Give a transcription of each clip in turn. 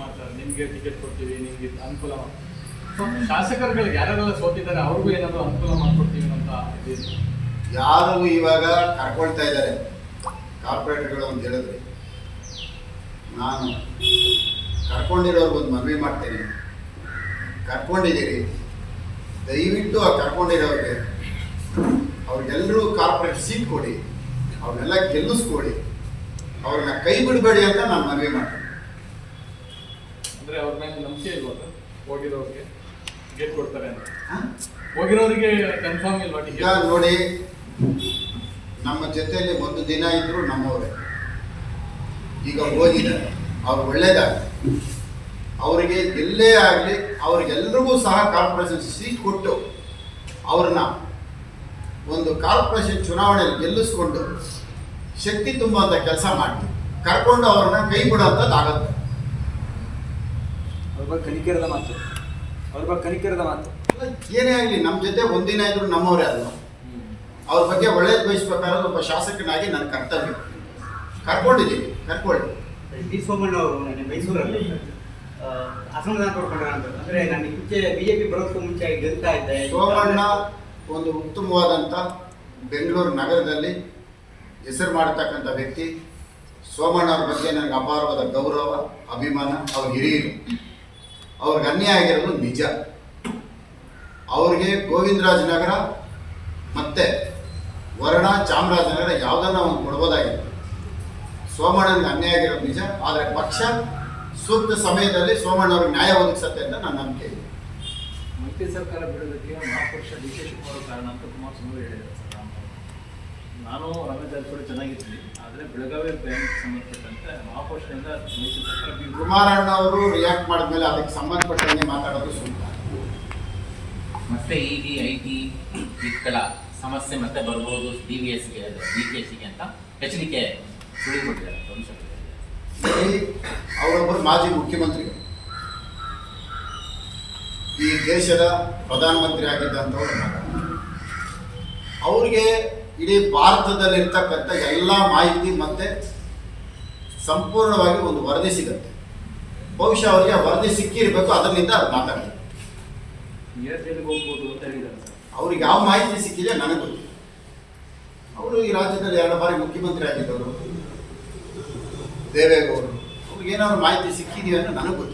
ಮಾಡ್ತಾರೆ ನಿಮ್ಗೆ ಟಿಕೆಟ್ ಕೊಡ್ತೀವಿ ನಿಮ್ಗೆ ಇದು ಅನುಕೂಲ ಮಾಡ್- ಸೊ ಶಾಸಕರುಗಳಿಗೆ ಯಾರೆಲ್ಲ ಸೋತಿದ್ದಾರೆ ಅವ್ರಿಗೂ ಏನಾದ್ರು ಅನುಕೂಲ ಮಾಡ್ಕೊಡ್ತೀವಿ ಅಂತ ಇದೆ ಯಾರು ಇವಾಗ ಕರ್ಕೊಳ್ತಾ ಇದ್ದಾರೆ ಕಾರ್ಪೊರೇಟರ್ಗಳು ಅಂತ ಹೇಳಿದ್ರೆ ನಾನು ಕರ್ಕೊಂಡಿರೋರ್ಗೆ ಒಂದು ಮನವಿ ಮಾಡ್ತೇನೆ ಕರ್ಕೊಂಡಿದ್ದೀರಿ ದಯವಿಟ್ಟು ಆ ಕರ್ಕೊಂಡಿರೋರಿಗೆ ಅವ್ರಿಗೆಲ್ಲರೂ ಕಾರ್ಪೊರೇಟ್ ಸೀಟ್ ಕೊಡಿ ಅವ್ರನ್ನೆಲ್ಲ ಗೆಲ್ಲಿಸ್ಕೊಡಿ ಅವ್ರನ್ನ ಕೈ ಬಿಡಬೇಡಿ ಅಂತ ನಾನು ಮನವಿ ಮಾಡ್ತೀನಿ ಅಂದ್ರೆ ಅವ್ರ ಮೇಲೆ ನಂಬಿಕೆ ಇಲ್ವಾ ಸರ್ ಹೋಗಿರೋರಿಗೆ ಟಿಕೆಟ್ ಕೊಡ್ತಾರೆ ಅಂತ ಹ? ಹೋಗಿರೋರಿಗೆ ಕನ್ಫರ್ಮ್ ಇಲ್ವಾ ಈಗ ಟಿಕೆಟ್ ನೋಡಿ ನಮ್ಮ ಜೊತೆಯಲ್ಲಿ ಒಂದು ದಿನ ಇದ್ರು ನಮ್ಮವರೇ ಈಗ ಹೋಗಿದ್ದಾರೆ ಅವ್ರು ಒಳ್ಳೇದಾಗಲಿ ಅವರಿಗೆ ಎಲ್ಲೇ ಆಗಲಿ ಅವ್ರಿಗೆಲ್ರಿಗೂ ಸಹ ಕಾರ್ಪೊರೇಷನ್ ಸೀಟ್ ಕೊಟ್ಟು ಅವ್ರನ್ನ ಒಂದು ಕಾರ್ಪೊರೇಷನ್ ಚುನಾವಣೆಯಲ್ಲಿ ಗೆಲ್ಲಿಸ್ಕೊಂಡು ಶಕ್ತಿ ತುಂಬುವಂಥ ಕೆಲಸ ಮಾಡಿ ಕರ್ಕೊಂಡು ಅವ್ರನ್ನ ಕೈ ಬಿಡೋಂಥದ್ದು ಆಗತ್ತೆ ಅವ್ರ ಬಗ್ಗೆ ಕನಿಕರದ ಮಾತು ಅವ್ರ ಬಗ್ಗೆ ಕನಿಕರದ ಮಾತು ಏನೇ ಆಗಲಿ ನಮ್ಮ ಜೊತೆ ಒಂದಿನ ಇದ್ರು ನಮ್ಮವರೇ ಅಲ್ವಾ ಅವ್ರ ಬಗ್ಗೆ ಒಳ್ಳೇದು ಬಯಸ್ಬೇಕಾದ್ರೆ ಒಬ್ಬ ಶಾಸಕನಾಗಿ ನನ್ನ ಕರ್ತವ್ಯ ಕರ್ಕೊಂಡಿದ್ದೀವಿ ಕರ್ಕೊಳ್ಳಿ ಡಿ ಸೋಮಣ್ಣ ಅವರು ನನಗೆ ಮೈಸೂರಲ್ಲಿ ಆ, ಅಸಮಾಧಾನ ಪಡ್ಕೊಂಡ್ರ ಅಂತ ಅಂದ್ರೆ ನಾನು ಮುಂಚೆ ಬಿಜೆಪಿ ಬರೋದಕ್ಕೂ ಮುಂಚೆ ಗೆಲ್ತಾ ಇದ್ದೆ ಸೋಮಣ್ಣ ಒಂದು ಉತ್ತಮವಾದಂಥ ಬೆಂಗಳೂರು ನಗರದಲ್ಲಿ ಹೆಸರು ಮಾಡತಕ್ಕಂಥ ವ್ಯಕ್ತಿ ಸೋಮಣ್ಣ ಅವ್ರ ಬಗ್ಗೆ ನನಗೆ ಅಪಾರವಾದ ಗೌರವ ಅಭಿಮಾನ ಅವ್ರ ಹಿರಿಯರು ಅವ್ರಿಗೆ ಅನ್ಯಾಯ ಆಗಿರೋದು ನಿಜ ಅವ್ರಿಗೆ ಗೋವಿಂದರಾಜನಗರ ಮತ್ತೆ ವರ್ಣ ಚಾಮರಾಜನಗರ ಯಾವುದನ್ನ ಒಂದು ಕೊಡ್ಬೋದಾಗಿತ್ತು ಸೋಮಣ್ಣನಿಗೆ ಅನ್ಯಾಯ ಆಗಿರೋದು ನಿಜ ಆದರೆ ಪಕ್ಷ ಸೂಕ್ತ ಸಮಯದಲ್ಲಿ ಸೋಮಣ್ಣ ಅವ್ರಿಗೆ ನ್ಯಾಯ ಒದಗಿಸತ್ತೆ ಅಂತ ನನ್ನ ನಂಬಿಕೆ ಇದೆ ಮೈತ್ರಿ ಸರ್ಕಾರ ಬಿಡೋದಕ್ಕೆ ಮಹಾಪುರುಷ ಡಿ ಕೆ ಶಿವಕುಮಾರ್ ಕಾರಣ ಅಂತ ಕುಮಾರಸ್ವಾಮಿ ಹೇಳಿದ್ದಾರೆ ಸರ್ ರಾಮ್ ಅವರು. ನಾನು ರಮೇಶ್ ಜಾರಕಿಹೊಳಿ ಚೆನ್ನಾಗಿದ್ದೀನಿ ಆದರೆ ಬೆಳಗಾವಿ ಬ್ಯಾಂಕ್ ಸಂಬಂಧಪಟ್ಟಂತೆ ಮಹಾಪುರುಷರಿಂದ ಮೈತ್ರಿ ಸರ್ಕಾರ ಬೀಳ್ಬೋದು. ಕುಮಾರಣ್ಣ ಅವರು ರಿಯಾಕ್ಟ್ ಮಾಡಿದ್ಮೇಲೆ ಅದಕ್ಕೆ ಸಂಬಂಧಪಟ್ಟಂಗೆ ಮಾತಾಡೋದು ಸೂಕ್ತ ಮತ್ತೆ ಇಡಿ ಐ ಟಿ ಇಟ್ಗಳ ಸಮಸ್ಯೆ ಮತ್ತೆ ಬರ್ಬೋದು ಡಿ ವಿ ಎಸ್ಗೆ ಡಿ ಕೆ ಸಿಗೆ ಅಂತ ಎಚ್ಚರಿಕೆ ಸುಳಿಕೊಟ್ಟಿದ್ದಾರೆ ಭವಿಷ್ಯದಲ್ಲಿ ಈ ಅವರೊಬ್ಬರು ಮಾಜಿ ಮುಖ್ಯಮಂತ್ರಿಗಳು ಈ ದೇಶದ ಪ್ರಧಾನಮಂತ್ರಿ ಆಗಿದ್ದಂಥವ್ರು ಮಗ. ಅವ್ರಿಗೆ ಇಡೀ ಭಾರತದಲ್ಲಿರ್ತಕ್ಕಂಥ ಎಲ್ಲ ಮಾಹಿತಿ ಮತ್ತೆ ಸಂಪೂರ್ಣವಾಗಿ ಒಂದು ವರದಿ ಸಿಗುತ್ತೆ ಬಹುಶಃ ಅವರಿಗೆ ಆ ವರದಿ ಸಿಕ್ಕಿರಬೇಕು ಅದರಿಂದ ಅವ್ರು ಮಾತಾಡಿ ನೇರ ಜೈಲಿಗೆ ಹೋಗ್ಬೋದು ಅಂತ ಹೇಳಿದ್ದಾರೆ ಸರ್ ಅವ್ರಿಗೆ ಯಾವ ಮಾಹಿತಿ ಸಿಕ್ಕಿದೆ ನನಗೆ ಗೊತ್ತಿಲ್ಲ ಅವರು ಈ ರಾಜ್ಯದಲ್ಲಿ ಎರಡು ಬಾರಿ ಮುಖ್ಯಮಂತ್ರಿ ಆಗಿದ್ದವರು ದೇವೇಗೌಡರು ಅವ್ರಿಗೆ ಏನಾದ್ರು ಮಾಹಿತಿ ಸಿಕ್ಕಿದೆಯೋ ಅನ್ನೋ ನನಗೆ ಗೊತ್ತಿಲ್ಲ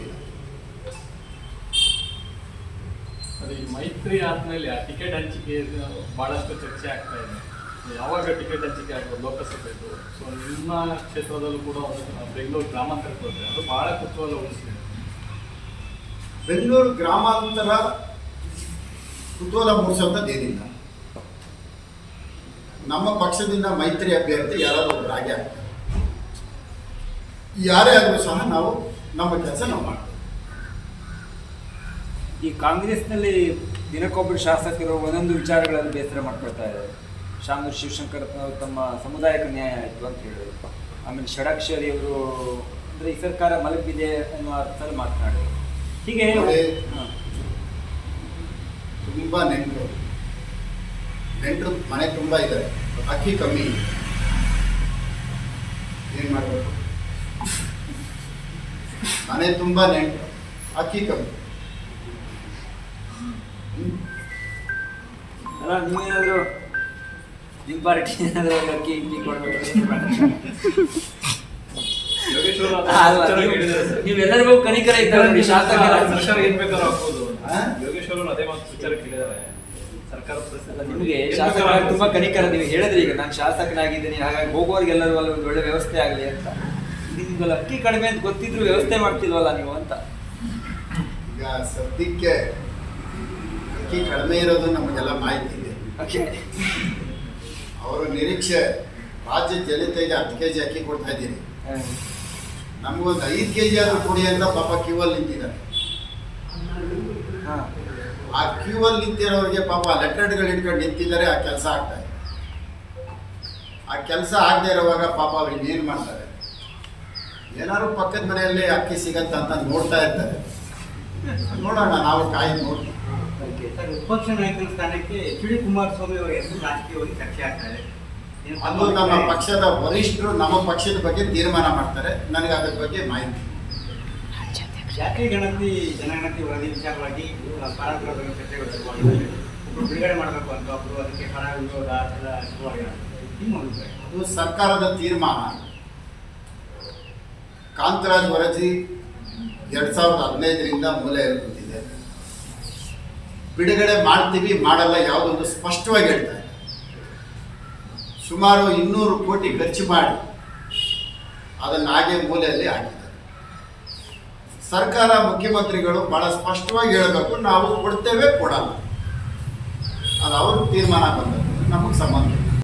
ಅದು ಈ ಮೈತ್ರಿ ಆದ್ಮೇಲೆ ಆ ಟಿಕೆಟ್ ಹಂಚಿಕೆ ಬಹಳಷ್ಟು ಚರ್ಚೆ ಆಗ್ತಾ ಇದೆ ಯಾವಾಗ ಟಿಕೆಟ್ ಹಂಚಿಕೆ ಆಗ್ಬೋದು ಲೋಕಸಭೆದು ಸೊ ನಿಮ್ಮ ಕ್ಷೇತ್ರದಲ್ಲೂ ಕೂಡ ಒಂದು ಬೆಂಗಳೂರು ಗ್ರಾಮಾಂತರಕ್ಕೆ ಹೋದ್ರೆ ಅದು ಬಹಳ ಕುತೂಹಲ ಉಳಿಸಿದೆ ಬೆಂಗಳೂರು ಗ್ರಾಮಾಂತರ ಕುತೂಹಲ ಮೂಡಿಸುವಂಥದ್ದು ಏನಿಲ್ಲ ನಮ್ಮ ಪಕ್ಷದಿಂದ ಮೈತ್ರಿ ಅಭ್ಯರ್ಥಿ ಯಾರಾದ್ರೂ ಒಬ್ರು ಆಗೇ ಆಗ್ತಾರೆ ಯಾರೇ ಆದರೂ ಸಹ ನಾವು ನಮ್ಮ ಕೆಲಸ ನಾವು ಮಾಡ್ತೀವಿ ಈ ಕಾಂಗ್ರೆಸ್ನಲ್ಲಿ ದಿನಕ್ಕೊಬ್ಬರು ಶಾಸಕರು ಒಂದೊಂದು ವಿಚಾರಗಳಲ್ಲಿ ಬೇಸರ ಮಾಡ್ಕೊಳ್ತಾ ಇದ್ದಾರೆ ಶಾಮೂರ್ ಶಿವಶಂಕರ್ ಅವರು ತಮ್ಮ ಸಮುದಾಯಕ್ಕೆ ನ್ಯಾಯ ಆಯಿತು ಅಂತ ಹೇಳಿದ್ರು ಆಮೇಲೆ ಷಡಕ್ಷರಿ ಅವರು ಅಂದರೆ ಈ ಸರ್ಕಾರ ಮಲಗಿದೆ ಅನ್ನೋ ಅರ್ಥದಲ್ಲಿ ಮಾತನಾಡಿದ್ರು ಹೀಗೆ ನೋಡಿ. ಹಾಂ. ತುಂಬ ನೆಂಟರು ನೆಂಟರು ಮನೆ ತುಂಬ ಇದ್ದಾರೆ ಅಕ್ಕಿ ಕಮ್ಮಿ ಇದೆ ಏನು ಮಾಡಬೇಕು ಮನೆ ತುಂಬ ನೆಂಟರು ಅಕ್ಕಿ ಕಮ್ಮಿ ಹ್ಮ್. ಅಲ್ಲ ನೀವೇನಾದರೂ ನಿಮ್ಮ ಪಾರ್ಟಿ ಏನಾದರೂ ಅಕ್ಕಿ ಇಕ್ಕಿ ಕೊಡಬೇಕು ಯೋಗೇಶ್ವರ ಅಲ್ಲ, ನೀವು- ನೀವೆಲ್ಲರಿಗೂ ಕನಿಕರ ಇದ್ದಾರೆ ನೋಡಿ, ಶಾಸಕರ ಸರ್ಕಾರ ಏನ್ ಬೇಕಾದ್ರೂ ಆಗ್ಬೋದು ಆ? ಯೋಗೇಶ್ವರ ಅದೇ ಮಾತು ವಿಚಾರ ಕೇಳಿದ್ದಾರೆ ಸರ್ಕಾರ ಪರಿಸ್ಥಿತಿ ನಿಮಗೆ ಶಾಸಕರಾಗಿ ತುಂಬಾ ಕನಿಕರ ನೀವು ಹೇಳಿದ್ರಿ ಈಗ ನಾನು ಶಾಸಕನಾಗಿದ್ದೀನಿ ಹಾಗಾಗಿ ಹೋಗೋರಿಗೆಲ್ಲರೂ ಅಲ್ಲಿ ಒಂದು ಒಳ್ಳೆ ವ್ಯವಸ್ಥೆ ಆಗಲಿ ಅಂತ ನಿಮ್ಗೆಲ್ಲ ಅಕ್ಕಿ ಕಡಿಮೆ ಅಂತ ಗೊತ್ತಿದ್ರು ವ್ಯವಸ್ಥೆ ಮಾಡ್ತಿಲ್ವಲ್ಲ ನೀವು ಅಂತ ಈಗ ಸದ್ಯಕ್ಕೆ ಅಕ್ಕಿ ಕಡಿಮೆ ಇರೋದು ನಮಗೆಲ್ಲ ಮಾಹಿತಿ ಇದೆ ಓಕೆ ಅವರ ನಿರೀಕ್ಷೆ ರಾಜ್ಯ ಜನತೆಗೆ ಹತ್ತು ಕೆ ಜಿ ಅಕ್ಕಿ ಕೊಡ್ತಾ ಇದ್ದೀನಿ ನಮಗೊಂದು ಐದು ಕೆ ಜಿ ಆದ್ರೂ ಕೊಡಿ ಅಂತ ಪಾಪ ಕ್ಯೂ ಅಲ್ಲಿ ನಿಂತಿದ್ದಾರೆ ಹಾಂ ಆ ಕ್ಯೂ ಅಲ್ಲಿ ನಿಂತಿರೋರಿಗೆ ಪಾಪ ಲೆಟರ್ಗಳು ಇಟ್ಕೊಂಡು ನಿಂತಿದ್ದಾರೆ ಆ ಕೆಲಸ ಆಗ್ತಾ ಇದೆ ಆ ಕೆಲಸ ಆಗದೆ ಇರುವಾಗ ಪಾಪ ಅವ್ರು ಇನ್ನೇನು ಮಾಡ್ತಾರೆ ಏನಾದ್ರು ಪಕ್ಕದ ಮನೆಯಲ್ಲಿ ಅಕ್ಕಿ ಸಿಗತ್ತ ಅಂತ ನೋಡ್ತಾ ಇರ್ತಾರೆ ನೋಡೋಣ ನಾವು ಕಾಯ್ದು ನೋಡ್ತೀವಿ ಓಕೆ ಸರ್ ವಿಪಕ್ಷ ನಾಯಕನ ಸ್ಥಾನಕ್ಕೆ ಎಚ್ ಡಿ ಕುಮಾರಸ್ವಾಮಿ ಅವರ ಹೆಸರು ರಾಜಕೀಯವಾಗಿ ಚರ್ಚೆ ಆಗ್ತಾರೆ ಏನು ಅದು ನಮ್ಮ ಪಕ್ಷದ ವರಿಷ್ಠರು ನಮ್ಮ ಪಕ್ಷದ ಬಗ್ಗೆ ತೀರ್ಮಾನ ಮಾಡ್ತಾರೆ ನನಗೆ ಅದ್ರ ಬಗ್ಗೆ ಮಾಹಿತಿ ಜಾತಿ ಗಣತಿ ಜನಗಣತಿ ವರದಿ ವಿಚಾರವಾಗಿ ಕಾರಾಗೃಹದ ಚರ್ಚೆಗಳು ಶುರುವಾಗಿದ್ದಾವೆ ಒಬ್ಬರು ಬಿಡುಗಡೆ ಮಾಡಬೇಕು ಅಂತ ಒಬ್ಬರು ಅದಕ್ಕೆ ಪರ ವಿರೋಧ ಎಲ್ಲ ಶುರುವಾಗಿದ್ದಾರೆ ನಿಮ್ಮ ಅಭಿಪ್ರಾಯ ಅದು ಸರ್ಕಾರದ ತೀರ್ಮಾನ ಕಾಂತರಾಜ್ ವರದಿ ಎರಡ್ ಸಾವಿರದ ಹದಿನೈದರಿಂದ ಮೂಲೆಯಲ್ಲಿ ಬಂದಿದೆ ಬಿಡುಗಡೆ ಮಾಡ್ತೀವಿ ಮಾಡಲ್ಲ ಯಾವುದೊಂದು ಸ್ಪಷ್ಟವಾಗಿ ಹೇಳ್ತಾರೆ ಸುಮಾರು ಇನ್ನೂರು ಕೋಟಿ ಖರ್ಚು ಮಾಡಿ ಅದನ್ನು ಹಾಗೆ ಮೂಲೆಯಲ್ಲಿ ಹಾಕಿದ್ದಾರೆ ಸರ್ಕಾರ ಮುಖ್ಯಮಂತ್ರಿಗಳು ಬಹಳ ಸ್ಪಷ್ಟವಾಗಿ ಹೇಳಬೇಕು ನಾವು ಕೊಡ್ತೇವೆ ಕೊಡಲ್ಲ ಅದು ಅವ್ರ ತೀರ್ಮಾನ ಬಂದದ್ದು ನಮಗೆ ಸಂಬಂಧ ಇಲ್ಲ.